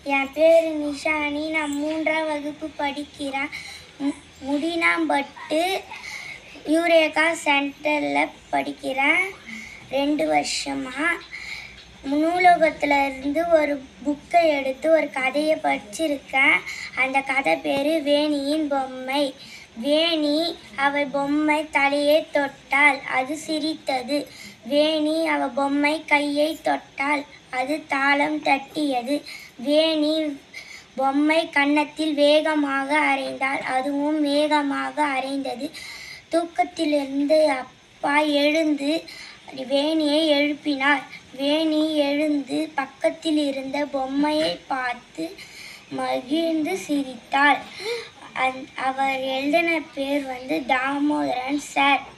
என் பேர் நிஷானி நான் மூன்றாம் வகுப்பு படிக்கிறேன் மு- முடினாம்பட்டு யூரேகா சென்டரில் படிக்கிறேன் ரெண்டு வருஷமாக நூலகத்தில் இருந்து ஒரு புக்கை எடுத்து ஒரு கதையை படிச்சிருக்கேன் அந்த கதை பேர் வேணியின் பொம்மை வேணி அவள் பொம்மை தலையை தொட்டாள் அது சிரித்தது வேணி அவ பொம்மை கையை தொட்டாள் அது தாளம் தட்டியது வேணி பொம்மை கன்னத்தில் வேகமாக அரைந்தாள் அதுவும் வேகமாக அரைந்தது தூக்கத்திலிருந்து அப்பா எழுந்து வேணியை எழுப்பினார் வேணி எழுந்து பக்கத்தில் இருந்த பொம்மையை பார்த்து மகிழ்ந்து சிரித்தாள் அந் அவர் எழுதின பேர் வந்து தாமோதரன் சார்